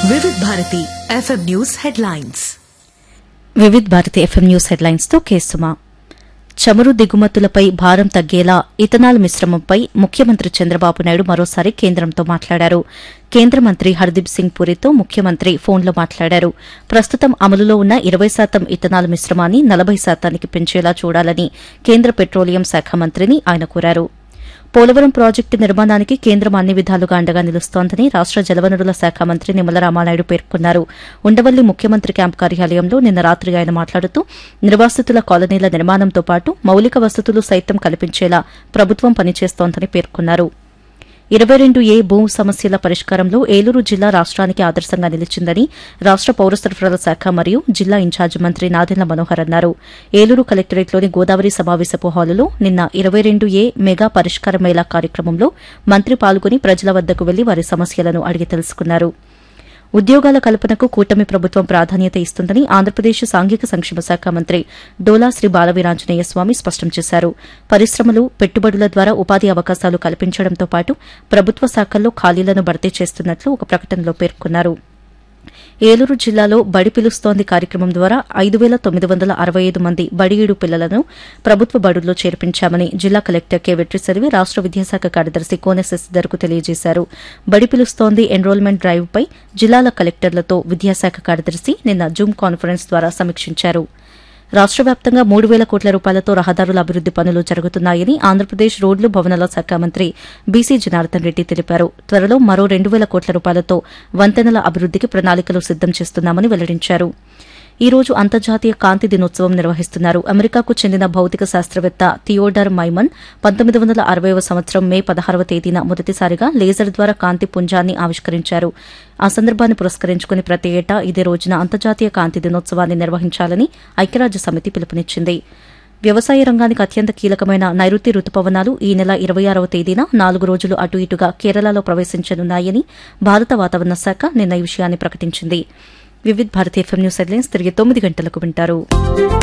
వివిధ Bharati FM news headlines Vividh Bharati FM news headlines తో కేసుమా చమురు దిగుమతులపై భారం తగ్గేలా ఇథనాల్ మిశ్రమంపై ముఖ్యమంత్రి చంద్రబాబు నాయుడు మరోసారి కేంద్రంతో మాట్లాడారు కేంద్ర మంత్రి హర్దీప్ సింగ్ పూరితో ముఖ్యమంత్రి ఫోన్లో మాట్లాడారు ప్రస్తుతం అమలులో ఉన్న ఇరవై శాతం ఇథనాల్ మిశ్రమాన్ని నలభై శాతానికి పెంచేలా చూడాలని కేంద్ర పెట్రోలియం శాఖ మంత్రిని ఆయన కోరారు పోలవరం ప్రాజెక్టు నిర్మాణానికి కేంద్రం అన్ని విధాలుగా అండగా నిలుస్తోందని రాష్ట జలవనరుల శాఖ మంత్రి నిమ్మల రామానాయుడు పేర్కొన్నారు ఉండవల్లి ముఖ్యమంత్రి క్యాంపు కార్యాలయంలో నిన్న రాత్రి ఆయన మాట్లాడుతూ నిర్వాసితుల కాలనీల నిర్మాణంతో పాటు మౌలిక వసతులు సైతం కల్పించేలా ప్రభుత్వం పనిచేస్తోందని పేర్కొన్నారు ఇరవై రెండు ఏ భూ సమస్యల పరిష్కారంలో ఏలూరు జిల్లా రాష్ట్రానికి ఆదర్శంగా నిలిచిందని రాష్ట పౌర సరఫరాల శాఖ మరియు జిల్లా ఇన్ఛార్జి మంత్రి నాదెండ్ల మనోహర్ అన్నారు ఏలూరు కలెక్టరేట్లోని గోదావరి సమావేశపు హాలులో నిన్న ఇరవై రెండు ఏ మెగా పరిష్కార మేళా కార్యక్రమంలో మంత్రి పాల్గొని ప్రజల వద్దకు వెళ్లి వారి సమస్యలను అడిగి తెలుసుకున్నారు ఉద్యోగాల కల్పనకు కూటమి ప్రభుత్వం ప్రాధాన్యత ఇస్తుందని ఆంధ్రప్రదేశ్ సాంఘిక సంక్షేమ శాఖ మంత్రి డోలా శ్రీ బాలవీరాంజనేయ స్వామి స్పష్టం చేశారు పరిశ్రమలు పెట్టుబడుల ద్వారా ఉపాధి అవకాశాలు కల్పించడంతో పాటు ప్రభుత్వ శాఖల్లో ఖాళీలను భర్తీ చేస్తున్నట్లు ఒక ప్రకటనలో పేర్కొన్నారు ఏలూరు జిల్లాలో బడి పిలుస్తోంది కార్యక్రమం ద్వారా ఐదు వేల తొమ్మిది వందల అరవై ఐదు మంది బడిఈడు పిల్లలను ప్రభుత్వ బడుల్లో చేర్పించామని జిల్లా కలెక్టర్ కె వెట్రిసరివి రాష్ట విద్యాశాఖ కార్యదర్శి కోనె శశిధర్కు తెలియజేశారు బడి పిలుస్తోంది ఎన్రోల్మెంట్ డ్రైవ్పై జిల్లాల కలెక్టర్లతో విద్యాశాఖ కార్యదర్శి నిన్న జూమ్ కాన్ఫరెన్స్ ద్వారా సమీక్షించారు రాష్ట వ్యాప్తంగా మూడు వేల కోట్ల రూపాయలతో రహదారుల అభివృద్ది పనులు జరుగుతున్నాయని ఆంధ్రప్రదేశ్ రోడ్లు భవనాల శాఖ మంత్రి బీసీ జనార్దన్ రెడ్డి తెలిపారు త్వరలో మరో రెండు వేల కోట్ల రూపాయలతో వంతెనల అభివృద్దికి ప్రణాళికలు సిద్దం చేస్తున్నామని వెల్లడించారు ఈ రోజు అంతర్జాతీయ కాంతి దినోత్సవం నిర్వహిస్తున్నారు అమెరికాకు చెందిన భౌతిక శాస్త్రవేత్త థియోడర్ మైమన్ పంతొమ్మిది వందల అరవైవ సంవత్సరం మే పదహారవ తేదీన మొదటిసారిగా లేజర్ ద్వారా కాంతి పుంజాన్ని ఆవిష్కరించారు ఆ సందర్భాన్ని పురస్కరించుకుని ప్రతి ఏటా ఇదే రోజున అంతర్జాతీయ కాంతి దినోత్సవాన్ని నిర్వహించాలని ఐక్యరాజ్య సమితి పిలుపునిచ్చింది వ్యవసాయ రంగానికి అత్యంత కీలకమైన నైరుతి రుతుపవనాలు ఈ నెల ఇరవై ఆరవ తేదీన నాలుగు రోజులు అటు ఇటుగా కేరళలో ప్రవేశించనున్నాయని భారత వాతావరణ శాఖ నిన్న ఈ విషయాన్ని ప్రకటించింది Vividh Bharati FM news headlines తిరిగి తొమ్మిది గంటలకు వింటారు